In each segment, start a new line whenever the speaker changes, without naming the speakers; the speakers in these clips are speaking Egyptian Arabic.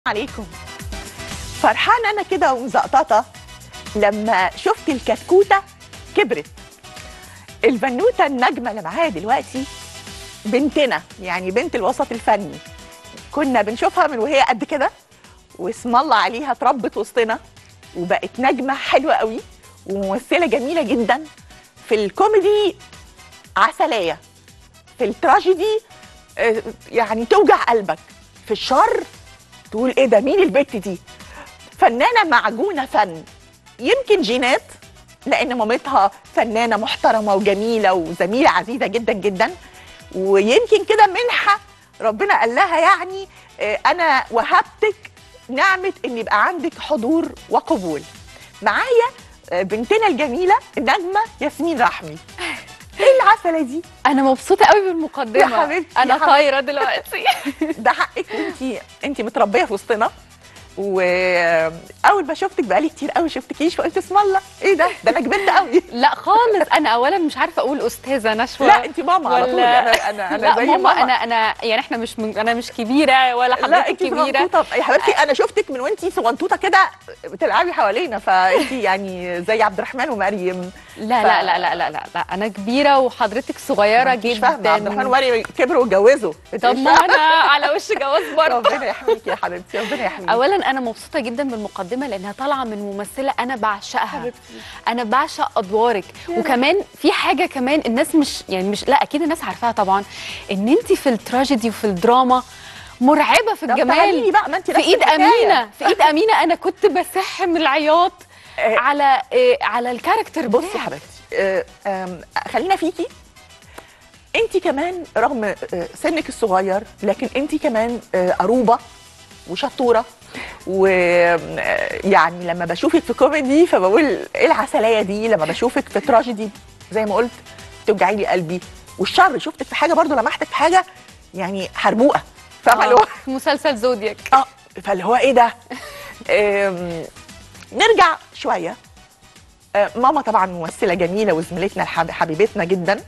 عليكم فرحانه انا كده ومزقططه لما شفت الكتكوته كبرت البنوته النجمه اللي معايا دلوقتي بنتنا يعني بنت الوسط الفني كنا بنشوفها من وهي قد كده واسم الله عليها اتربت وسطنا وبقت نجمه حلوه قوي وممثله جميله جدا في الكوميدي عسليه في التراجيدي آه، يعني توجع قلبك في الشر تقول ايه ده مين البت دي فنانه معجونه فن يمكن جينات لان مامتها فنانه محترمه وجميله وزميله عزيزه جدا جدا ويمكن كده منحه ربنا قال لها يعني آه، انا وهبتك نعمه ان يبقى عندك حضور وقبول معايا آه، بنتنا الجميله النجمه ياسمين رحمي ايه العسله دي
انا مبسوطه قوي بالمقدمه
يا حبيبتي، يا
انا
حبيبتي.
طايره دلوقتي
ده حقك انت انت متربيه في وسطنا واول ما شفتك بقالي كتير قوي شفتكيش فقلت اسم الله ايه ده ده انا كبرت قوي
لا خالص انا اولا مش عارفه اقول استاذه نشوى
لا انت ماما على طول
ولا-
انا انا انا
لا
زي
ماما, انا انا يعني احنا مش من انا مش كبيره ولا
لا
حضرتك
انت
كبيره
صغنطوطه يا حبيبتي انا شفتك من وانت صغنطوطه كده بتلعبي حوالينا فانت يعني زي عبد الرحمن ومريم
لا
ف-
لا لا لا لا لا, لا انا كبيره وحضرتك صغيره
مش فاهمه عبد الرحمن
جدا
ومريم كبروا واتجوزوا انت
طب
مش
ما
فاهمة؟
انا على وش جواز برضه
ربنا يحميكي يا حبيبتي ربنا يحميكي
اولا انا مبسوطه جدا بالمقدمه لانها طالعه من ممثله انا بعشقها
حبيبتي.
انا بعشق ادوارك وكمان في حاجه كمان الناس مش يعني مش لا اكيد الناس عارفاها طبعا ان انت في التراجيدي وفي الدراما مرعبه في
طب تعالي
الجمال
بقى ما انت
في
نفس
ايد
الحكاية.
امينه في ايد امينه انا كنت بسح من العياط
آه.
على آه، على الكاركتر
بصي
بتاعك.
يا حبيبتي آه، آم، خلينا فيكي انت كمان رغم آه، سنك الصغير لكن انت كمان آه، قروبه وشطوره ويعني لما بشوفك في كوميدي فبقول ايه العسليه دي لما بشوفك في تراجيدي زي ما قلت توجعي لي قلبي والشر شفتك في حاجه برضو لمحتك في حاجه يعني حربوقه فاهمه اللي هو
آه، في مسلسل زودياك
اه فاللي هو ايه ده آم، نرجع شويه آه، ماما طبعا ممثله جميله وزميلتنا الحب- حبيبتنا جدا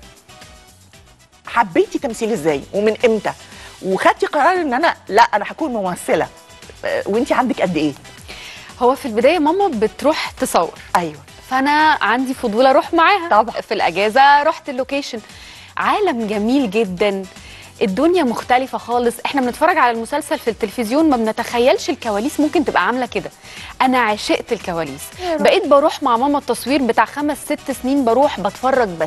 حبيتي تمثيل ازاي ومن امتى وخدتي قرار ان انا لا انا هكون ممثله آه، وانتي عندك قد ايه
هو في البدايه ماما بتروح تصور
ايوه
فانا عندي فضول اروح معاها
طبعا.
في الاجازه رحت اللوكيشن عالم جميل جدا الدنيا مختلفة خالص احنا بنتفرج على المسلسل في التلفزيون ما بنتخيلش الكواليس ممكن تبقى عاملة كده انا عشقت الكواليس بقيت بروح مع ماما التصوير بتاع خمس ست سنين بروح بتفرج بس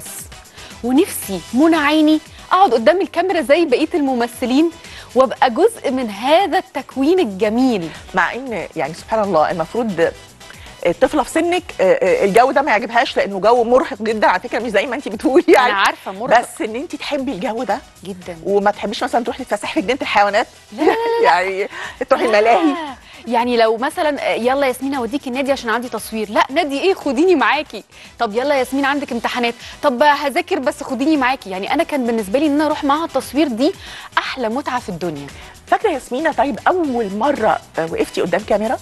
ونفسي منى عيني اقعد قدام الكاميرا زي بقية الممثلين وابقى جزء من هذا التكوين الجميل
مع ان يعني سبحان الله المفروض الطفله في سنك آه، آه، الجو ده ما يعجبهاش لانه جو مرهق جدا على فكره مش زي ما انت بتقولي يعني
انا عارفة مرهق
بس ان انت تحبي الجو ده
جدا
وما تحبيش مثلا تروحي تتفسحي في جنينه الحيوانات
لا لا
يعني تروحي الملاهي
آه، يعني لو مثلا آه، يلا ياسمين اوديكي النادي عشان عندي تصوير لا نادي ايه خديني معاكي طب يلا ياسمين عندك امتحانات طب هذاكر بس خديني معاكي يعني انا كان بالنسبه لي ان انا اروح معاها التصوير دي احلى متعه في الدنيا
فاكره ياسمينه طيب اول مره آه، وقفتي قدام كاميرا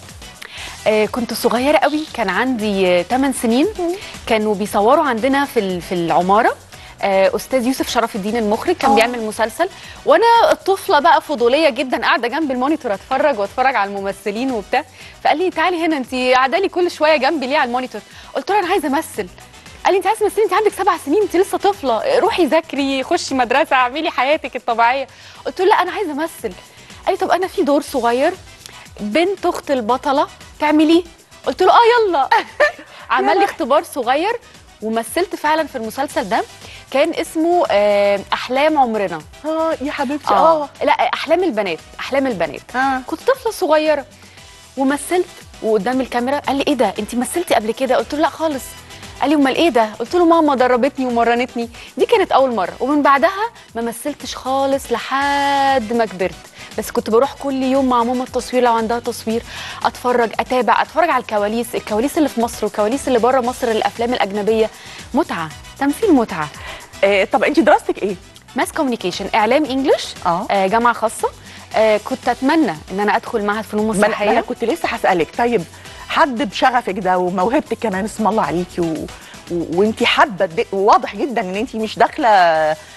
آه كنت صغيره قوي كان عندي آه 8 سنين كانوا بيصوروا عندنا في ال- في العماره آه استاذ يوسف شرف الدين المخرج كان
آه.
بيعمل مسلسل وانا الطفله بقى فضوليه جدا قاعده جنب المونيتور اتفرج واتفرج على الممثلين وبتاع فقال لي تعالي هنا انت قاعده لي كل شويه جنبي ليه على المونيتور قلت له انا عايزه امثل قال لي انت عايزه تمثلي انت عندك سبع سنين انت لسه طفله روحي ذاكري خشي مدرسه اعملي حياتك الطبيعيه قلت له لا انا عايزه امثل قال لي طب انا في دور صغير بنت اخت البطله تعمليه قلت له اه يلا عمل لي اختبار صغير ومثلت فعلا في المسلسل ده كان اسمه آه، احلام عمرنا
اه يا حبيبتي اه
لا احلام البنات احلام البنات
اه
كنت طفله صغيره ومثلت وقدام الكاميرا قال لي ايه ده انت مثلتي قبل كده قلت له لا خالص قال لي امال ايه ده قلت له ماما دربتني ومرنتني دي كانت اول مره ومن بعدها ما مثلتش خالص لحد ما كبرت بس كنت بروح كل يوم مع ماما التصوير لو عندها تصوير اتفرج اتابع اتفرج على الكواليس الكواليس اللي في مصر والكواليس اللي بره مصر الافلام الاجنبيه متعه تمثيل متعه
آه، طب انت دراستك ايه
ماس كوميونيكيشن اعلام انجلش
اه
آه جامعه خاصه آه كنت اتمنى ان انا ادخل معهد فنون
ما أنا- ما انا
مسرحيه
كنت لسه هسالك طيب حد بشغفك ده وموهبتك كمان اسم الله عليكي و... و... وانت حابه الد- وواضح جدا ان انت مش داخله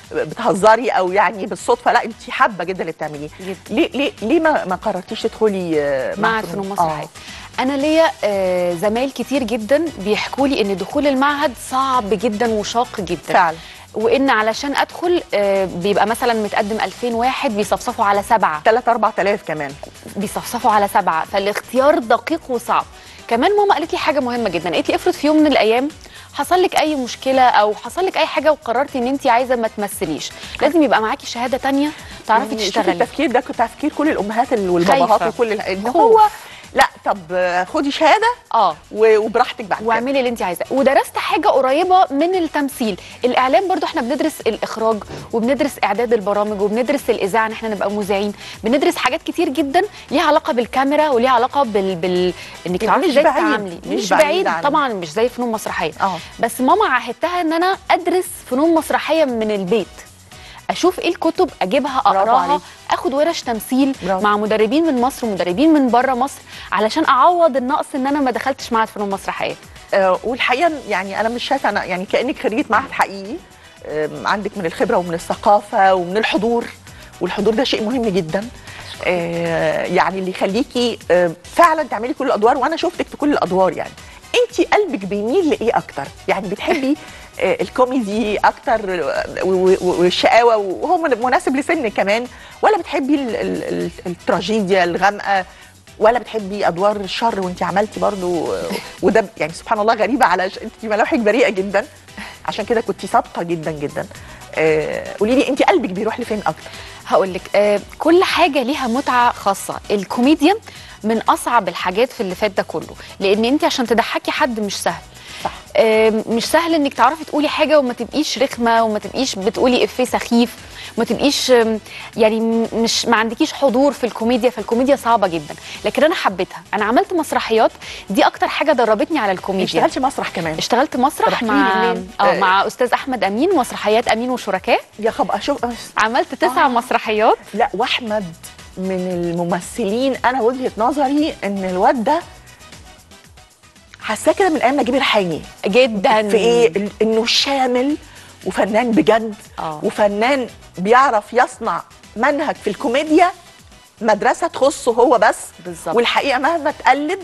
بتهزري او يعني بالصدفه لا انت حابه جدا اللي بتعمليه
جدا.
ليه ليه ليه ما ما قررتيش تدخلي آه،
معهد فنون مسرحيه انا ليا آه، زمايل كتير جدا بيحكوا لي ان دخول المعهد صعب جدا وشاق جدا
فعلا
وان علشان ادخل آه، بيبقى مثلا متقدم 2000 واحد بيصفصفوا على سبعه
3 4000 كمان
بيصفصفوا على سبعه فالاختيار دقيق وصعب كمان ماما قالت لي حاجه مهمه جدا قالت لي افرض في يوم من الايام حصل لك اي مشكله او حصل لك اي حاجه وقررتي ان انت عايزه ما تمثليش لازم يبقى معاكي شهاده تانية تعرفي
يعني شوفي
تشتغلي
التفكير ده كنت تفكير كل الامهات ال- والباباهات
خايفة.
وكل ال- ان
خوف.
هو لا طب آه، خدي شهاده
اه
و- وبراحتك بعد كده
واعملي اللي انت عايزاه ودرست حاجه قريبه من التمثيل الاعلام برضو احنا بندرس الاخراج وبندرس اعداد البرامج وبندرس الاذاعه ان احنا نبقى مذيعين بندرس حاجات كتير جدا ليها علاقه بالكاميرا وليها علاقه بال, بال... انك
مش
تعرفي ازاي
بعيد.
تتعاملي
مش
مش
بعيد
بعيد
عن-
طبعا مش زي فنون مسرحيه
اه
بس ماما عهدتها ان انا ادرس فنون مسرحيه من البيت اشوف ايه الكتب اجيبها
برافو
اقراها
عليك.
اخد ورش تمثيل
برافو.
مع مدربين من مصر ومدربين من بره مصر علشان اعوض النقص ان انا ما دخلتش معهد فنون مسرحيه
آه، والحقيقه يعني انا مش شايفه انا يعني كانك خريجه معهد حقيقي آم، عندك من الخبره ومن الثقافه ومن الحضور والحضور ده شيء مهم جدا آه، يعني اللي يخليكي آه، فعلا تعملي كل الادوار وانا شفتك في كل الادوار يعني انت قلبك بيميل لايه اكتر يعني بتحبي آه، الكوميدي اكتر آه، و- و- والشقاوه وهو من- مناسب لسنك كمان ولا بتحبي ال- ال- ال- التراجيديا الغامقه ولا بتحبي ادوار الشر وانت عملتي برضو آه، وده يعني سبحان الله غريبه على ش- انت ملامحك بريئه جدا عشان كده كنت صادقه جدا جدا آه، قولي لي انت قلبك بيروح لفين اكتر
هقول لك آه كل حاجه ليها متعه خاصه الكوميديا من اصعب الحاجات في اللي فات ده كله لان انت عشان تضحكي حد مش سهل
صح
آه مش سهل انك تعرفي تقولي حاجه وما تبقيش رخمه وما تبقيش بتقولي افيه سخيف ما تبقيش آم، يعني م- مش ما عندكيش حضور في الكوميديا فالكوميديا صعبه جدا لكن انا حبيتها انا عملت مسرحيات دي اكتر حاجه دربتني على الكوميديا
اشتغلتي مسرح كمان
اشتغلت
طب
مسرح
احكيلي
مع
منين؟
اه
آه.
مع استاذ احمد امين مسرحيات امين وشركاه
يا خب اشوف
عملت تسع
آه.
مسرحيات
لا واحمد من الممثلين انا وجهه نظري ان الواد ده حاساه كده من ايام نجيب الريحاني
جدا
في ايه ال- انه شامل وفنان بجد
آه.
وفنان بيعرف يصنع منهج في الكوميديا مدرسه تخصه هو بس
بالظبط.
والحقيقه مهما تقلد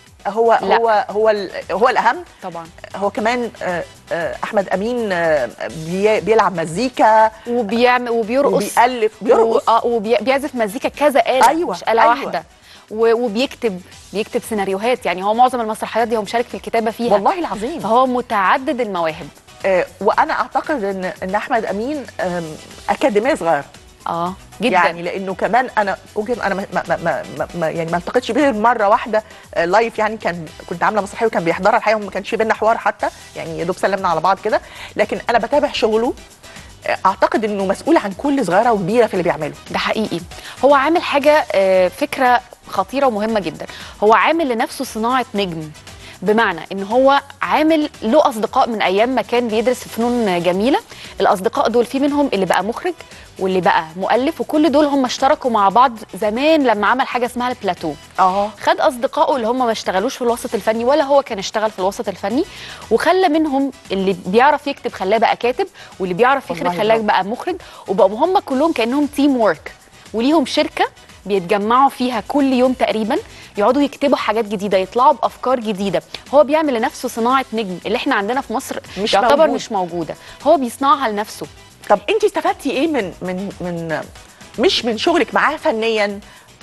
هو
لا.
هو هو ال- هو الاهم
طبعا
هو كمان آه، آه، احمد امين آه، بي- بيلعب مزيكا
وبيعمل وبيرقص
وبيألف بيرقص
و- اه وبيعزف مزيكا كذا آلة
أيوة،
مش آلة
أيوة.
واحدة و- وبيكتب بيكتب سيناريوهات يعني هو معظم المسرحيات دي هو مشارك في الكتابة فيها
والله العظيم
فهو متعدد المواهب
آه، وانا اعتقد ان ان احمد امين آم، اكاديميه صغيره
اه جدا
يعني لانه كمان انا ممكن انا ما ما ما ما ما يعني ما التقيتش بيه غير مره واحده آه، لايف يعني كان كنت عامله مسرحيه وكان بيحضرها الحقيقه وما كانش بينا حوار حتى يعني يا دوب سلمنا على بعض كده لكن انا بتابع شغله آه، اعتقد انه مسؤول عن كل صغيره وكبيره في اللي بيعمله
ده حقيقي هو عامل حاجة آه، فكرة خطيرة ومهمة جدا هو عامل لنفسه صناعة نجم بمعنى ان هو عامل له اصدقاء من ايام ما كان بيدرس في فنون جميله الاصدقاء دول في منهم اللي بقى مخرج واللي بقى مؤلف وكل دول هم اشتركوا مع بعض زمان لما عمل حاجه اسمها البلاتو
اه
خد اصدقائه اللي هم ما اشتغلوش في الوسط الفني ولا هو كان اشتغل في الوسط الفني وخلى منهم اللي بيعرف يكتب خلاه بقى كاتب واللي بيعرف يخرج
والله
خلاه
برافو.
بقى مخرج وبقوا هم كلهم كانهم تيم وورك وليهم شركه بيتجمعوا فيها كل يوم تقريبا يقعدوا يكتبوا حاجات جديده يطلعوا بافكار جديده هو بيعمل لنفسه صناعه نجم اللي احنا عندنا في مصر
مش
يعتبر
موجود.
مش موجوده هو بيصنعها لنفسه
طب انت استفدتي ايه من من من مش من شغلك معاه فنيا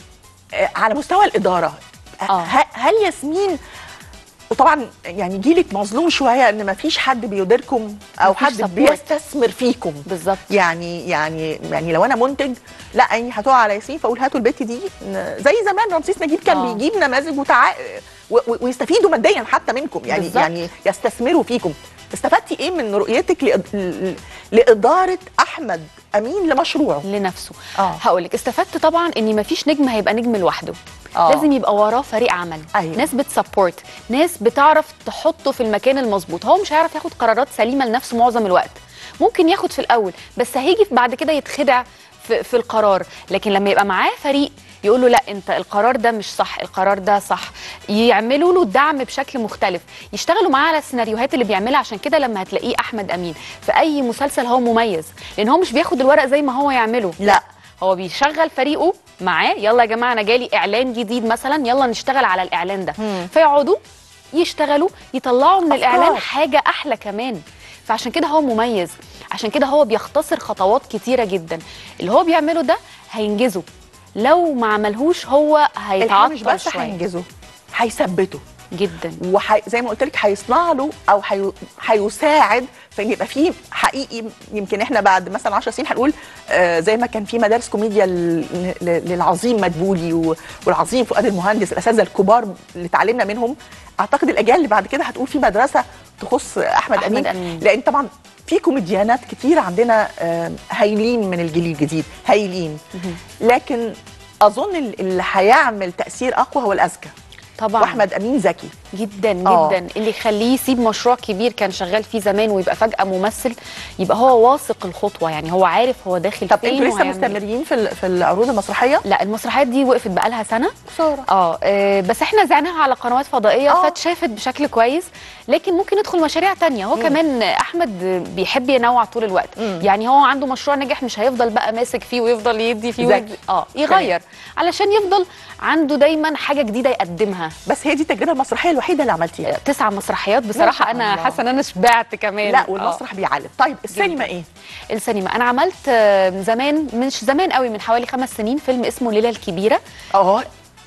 آه، على مستوى الاداره
آه.
ه- هل ياسمين وطبعا يعني جيلك مظلوم شويه ان ما فيش حد بيديركم او
مفيش
حد
support.
بيستثمر فيكم
بالظبط
يعني يعني يعني لو انا منتج لا يعني هتقع على ياسمين فاقول هاتوا البت دي ن- زي زمان رمسيس نجيب كان
آه.
بيجيب نماذج وتع... و- و- ويستفيدوا ماديا حتى منكم يعني
بالظبط.
يعني يستثمروا فيكم استفدتي ايه من رؤيتك لإد... ل- لاداره احمد امين لمشروعه
لنفسه
آه.
هقول لك استفدت طبعا ان مفيش نجم هيبقى نجم لوحده
آه.
لازم يبقى وراه فريق عمل
أيوة.
ناس بتسبورت ناس بتعرف تحطه في المكان المظبوط هو مش هيعرف ياخد قرارات سليمه لنفسه معظم الوقت ممكن ياخد في الاول بس هيجي بعد كده يتخدع في, في القرار لكن لما يبقى معاه فريق يقول له لا انت القرار ده مش صح القرار ده صح يعملوا له دعم بشكل مختلف يشتغلوا معاه على السيناريوهات اللي بيعملها عشان كده لما هتلاقيه احمد امين في اي مسلسل هو مميز لان هو مش بياخد الورق زي ما هو يعمله
لا
هو بيشغل فريقه معاه يلا يا جماعه انا جالي اعلان جديد مثلا يلا نشتغل على الاعلان ده
مم.
فيقعدوا يشتغلوا يطلعوا من
أفكار.
الاعلان حاجه احلى كمان فعشان كده هو مميز عشان كده هو بيختصر خطوات كتيره جدا اللي هو بيعمله ده هينجزه لو ما عملهوش هو
الحقيقه
هيتعطل
مش بس
شويه
هينجزه هيثبته
جدا
وحي... زي ما قلت لك هيصنع له او هي... هيساعد في ان يبقى فيه حقيقي يمكن احنا بعد مثلا 10 سنين هنقول آه زي ما كان في مدارس كوميديا ل... ل... للعظيم مدبولي و... والعظيم فؤاد المهندس الاساتذه الكبار اللي اتعلمنا منهم اعتقد الاجيال اللي بعد كده هتقول في مدرسه تخص احمد,
أحمد
أمين.
أمين.
لان طبعا في كوميديانات كتير عندنا آه هايلين من الجيل الجديد هايلين لكن اظن اللي هيعمل تاثير اقوى هو الاذكى
طبعا
واحمد امين ذكي
جدا
آه.
جدا اللي يخليه يسيب مشروع كبير كان شغال فيه زمان ويبقى فجاه ممثل يبقى هو واثق الخطوه يعني هو عارف هو داخل
طب
فين
انتوا لسه
وهيعمل إيه.
مستمرين في ال- في العروض المسرحيه
لا المسرحيات دي وقفت بقالها سنه
خساره
اه آه، بس احنا زعناها على قنوات فضائيه
آه.
فاتشافت بشكل كويس لكن ممكن ندخل مشاريع تانية هو
مم.
كمان احمد بيحب ينوع طول الوقت
مم.
يعني هو عنده مشروع نجح مش هيفضل بقى ماسك فيه ويفضل يدي فيه
ذكي.
ويدي اه يغير علشان يفضل عنده دايما حاجه جديده يقدمها
بس هي دي التجربه المسرحيه الوحيده اللي عملتيها
تسع مسرحيات بصراحه
شاء
انا
الله.
حاسه ان انا شبعت كمان
لا
آه.
والمسرح بيعلم طيب السينما ايه
السينما انا عملت آه، زمان مش زمان قوي من حوالي خمس سنين فيلم اسمه ليلى الكبيره
اه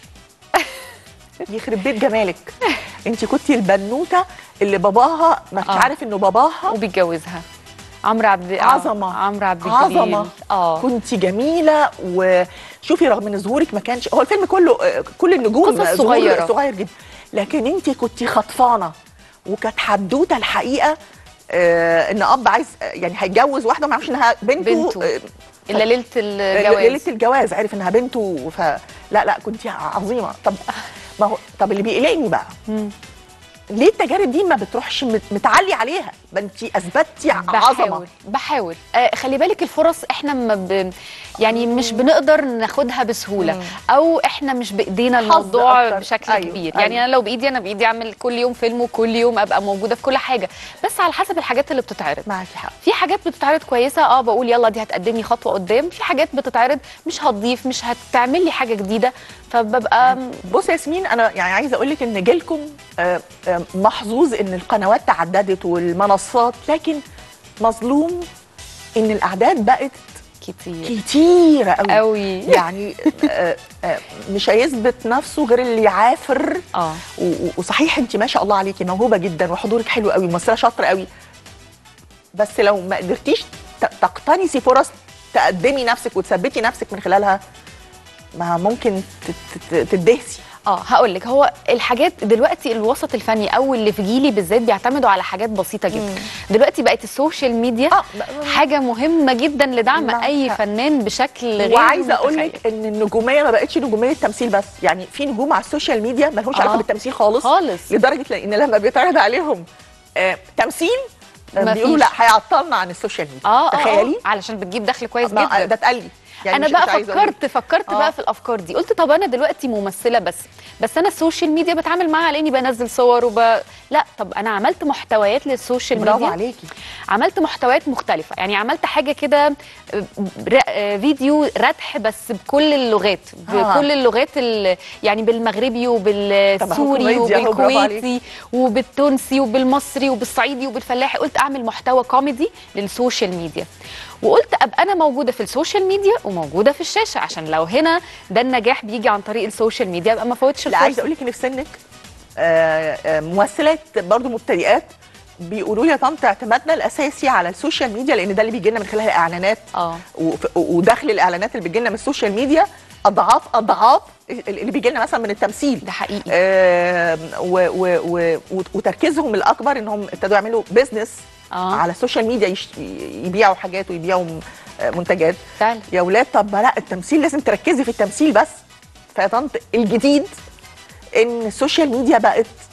يخرب بيت جمالك انت كنتي البنوته اللي باباها ما
آه.
عارف انه باباها
وبيتجوزها عمرو عبد آه،
عظمه
عمرو عبد الجليل
عظمه
اه
كنت جميله وشوفي رغم ان ظهورك ما كانش هو الفيلم كله آه، كل النجوم
قصص
ظهور
صغيرة.
صغير جدا لكن انت كنت خطفانه وكانت حدوته الحقيقه آه ان اب عايز آه، يعني هيتجوز واحده ما يعرفش انها بنته,
بنته.
آه،
الا ليله الجواز
ليله الجواز عرف انها بنته فلا لا كنت عظيمه طب ما هو طب اللي بيقلقني بقى
مم.
ليه التجارب دي ما بتروحش مت- متعلي عليها ما انت اثبتي عظمه
بحاول بحاول آه خلي بالك الفرص احنا ما ب... يعني مش بنقدر ناخدها بسهوله
مم.
او احنا مش بايدينا
حظ
الموضوع
أكتر.
بشكل
أيوة،
كبير
أيوة.
يعني انا لو بايدي انا بايدي اعمل كل يوم فيلم وكل يوم ابقى موجوده في كل حاجه بس على حسب الحاجات اللي بتتعرض
معاكي حق
في حاجات بتتعرض كويسه اه بقول يلا دي هتقدمني خطوه قدام في حاجات بتتعرض مش هتضيف مش هتعمل لي حاجه جديده فببقى
بص يا ياسمين انا يعني عايزه اقول لك ان جيلكم آه، آه، محظوظ ان القنوات تعددت والمنصات لكن مظلوم ان الاعداد بقت
كتير
كتيره قوي
قوي
يعني آه، آه، مش هيثبت نفسه غير اللي يعافر
اه
و- و- وصحيح انت ما شاء الله عليكي موهوبه جدا وحضورك حلو قوي ممثله شاطره قوي بس لو ما قدرتيش ت- تقتنصي فرص تقدمي نفسك وتثبتي نفسك من خلالها ما ممكن ت- ت- تدهسي
اه هقول لك هو الحاجات دلوقتي الوسط الفني او اللي في جيلي بالذات بيعتمدوا على حاجات بسيطه جدا
مم.
دلوقتي بقت السوشيال ميديا
اه
حاجه مهمه جدا لدعم
معاك
اي
حق.
فنان بشكل غير
وعايزه اقول
متخيل.
لك ان النجوميه ما بقتش نجوميه تمثيل بس يعني في نجوم على السوشيال ميديا ما لهمش
آه.
علاقه بالتمثيل خالص
خالص
لدرجه ان لما بيتعرض عليهم آه تمثيل آه،
ما
بيقولوا
فيش.
لا هيعطلنا عن السوشيال ميديا
اه آه،
تخيلي
آه علشان بتجيب دخل كويس
ما-
جدا
ده اتقال لي يعني
انا
مش-
بقى
مش عايزة أقول لك.
فكرت فكرت
آه.
بقى في الافكار دي قلت طب انا دلوقتي ممثله بس بس انا السوشيال ميديا بتعامل معاها لاني بنزل صور وب لا طب انا عملت محتويات للسوشيال
برافو
ميديا
عليكي
عملت محتويات مختلفه يعني عملت حاجه كده آه، ر- آه، فيديو ردح بس بكل اللغات
آه.
بكل اللغات ال- يعني بالمغربي وبالسوري
كوميديا أهو، برافو عليك.
وبالكويتي وبالتونسي وبالمصري وبالصعيدي وبالفلاحي قلت اعمل محتوى كوميدي للسوشيال ميديا وقلت ابقى انا موجوده في السوشيال ميديا وموجوده في الشاشه عشان لو هنا ده النجاح بيجي عن طريق السوشيال ميديا ابقى ما فوتش
لا عايزه
الفرصه
اقول لك ان في سنك آه، آه، ممثلات برضو مبتدئات بيقولوا لي يا طنط اعتمادنا الاساسي على السوشيال ميديا لان ده اللي بيجي لنا من خلال الاعلانات
اه
وف- ودخل الاعلانات اللي بيجي لنا من السوشيال ميديا اضعاف اضعاف اللي بيجي لنا مثلا من التمثيل
ده حقيقي
آم، و و و وتركيزهم الاكبر انهم ابتدوا يعملوا بيزنس
اه
على السوشيال ميديا يش- يبيعوا حاجات ويبيعوا م- آه، منتجات
فعلا
يا ولاد طب ما لا التمثيل لازم تركزي في التمثيل بس فيا طنط الجديد ان السوشيال ميديا بقت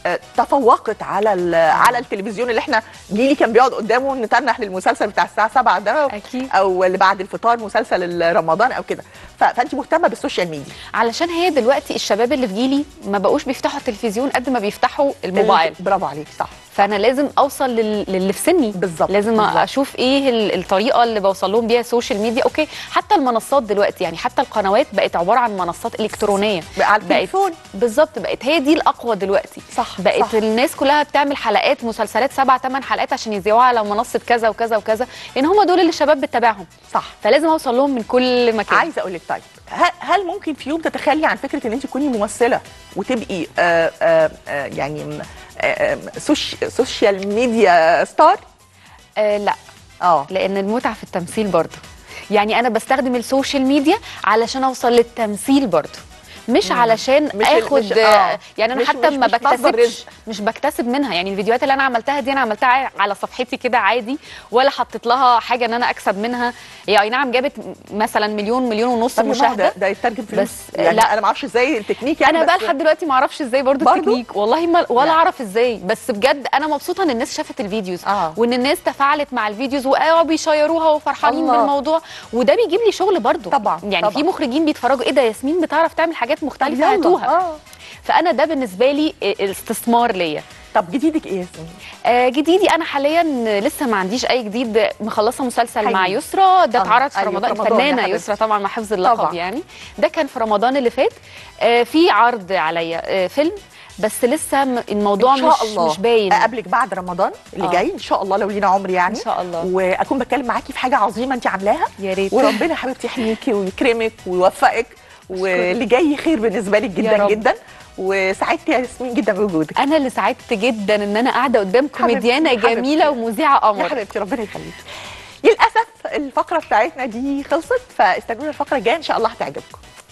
آه، تفوقت على ال- على التلفزيون اللي احنا جيلي كان بيقعد قدامه نتنح للمسلسل بتاع الساعه 7 ده
أكيد.
او اللي بعد الفطار مسلسل رمضان او كده ف- فانت مهتمه بالسوشيال ميديا
علشان هي دلوقتي الشباب اللي في جيلي ما بقوش بيفتحوا التلفزيون قد ما بيفتحوا الموبايل
برافو عليك صح
فانا لازم اوصل لل- للي في سني
بالظبط،
لازم
بالظبط.
اشوف ايه ال- الطريقه اللي بوصل لهم بيها السوشيال ميديا اوكي حتى المنصات دلوقتي يعني حتى القنوات بقت عباره عن منصات الكترونيه
على التليفون
بالظبط بقت هي دي الاقوى دلوقتي
صح،
بقت
صح.
الناس كلها بتعمل حلقات مسلسلات سبع ثمان حلقات عشان يذيعوها على منصه كذا وكذا وكذا لان هم دول اللي الشباب بتتابعهم
صح
فلازم اوصل لهم من كل مكان
عايزه اقول لك طيب هل, هل ممكن في يوم تتخلي عن فكره ان انت تكوني ممثله وتبقي آآ آآ آآ يعني م- آآ سوش سوشيال ميديا ستار
آه لا
اه
لان المتعه في التمثيل برضه يعني انا بستخدم السوشيال ميديا علشان اوصل للتمثيل برضه مش علشان
مش ال-
اخد
مش- آه.
يعني انا
مش-
حتى
مش-
ما
مش مصدر
بكتسبش
رزق.
مش بكتسب منها يعني الفيديوهات اللي انا عملتها دي انا عملتها على صفحتي كده عادي ولا حطيت لها حاجه ان انا اكسب منها هي اي نعم جابت مثلا مليون مليون ونص
طب يا ماما
مشاهده
ده, ده يترجم فلوس
بس
يعني
لا.
انا ما اعرفش ازاي التكنيك يعني
انا بقى
بس-
لحد دلوقتي ما اعرفش ازاي برضو,
برضو؟
التكنيك والله ما ولا
لا.
اعرف ازاي بس بجد انا مبسوطه ان الناس شافت الفيديوز
آه.
وان الناس تفاعلت مع الفيديوز وقعدوا بيشيروها وفرحانين
الله.
بالموضوع وده بيجيب لي شغل برضو
طبعاً،
يعني
طبعاً.
في مخرجين بيتفرجوا ايه ده ياسمين بتعرف تعمل حاجات
طب
مختلفه
يلا.
هاتوها
اه
فانا ده بالنسبه لي استثمار ليا
طب جديدك ايه يا ياسمين؟
آه جديدي انا حاليا لسه ما عنديش اي جديد مخلصه مسلسل
حلو.
مع يسرا ده
آه،
اتعرض في
أيوة،
رمضان
في رمضان يا
الفنانه
حبيبتي.
يسرا طبعا مع حفظ اللقب
طبعاً.
يعني ده كان في رمضان اللي فات آه في عرض عليا آه فيلم بس لسه م- الموضوع
ان شاء
مش
الله
مش باين
اقابلك بعد رمضان اللي
آه.
جاي ان شاء الله لو لينا عمر يعني
ان شاء الله
واكون بتكلم معاكي في حاجه عظيمه انت عاملاها
يا ريت
وربنا يا حبيبتي يحميكي ويكرمك ويوفقك واللي جاي خير بالنسبه لك
يا
جدا
رب.
جدا وسعدت يا ياسمين جدا بوجودك
انا اللي سعدت جدا ان انا قاعده قدام
حبيبتي،
كوميديانه
حبيبتي.
جميله ومذيعه
يا
قمر
حبيبتي ربنا يخليكي للاسف الفقره بتاعتنا دي خلصت فاستنونا الفقره الجايه ان شاء الله هتعجبكم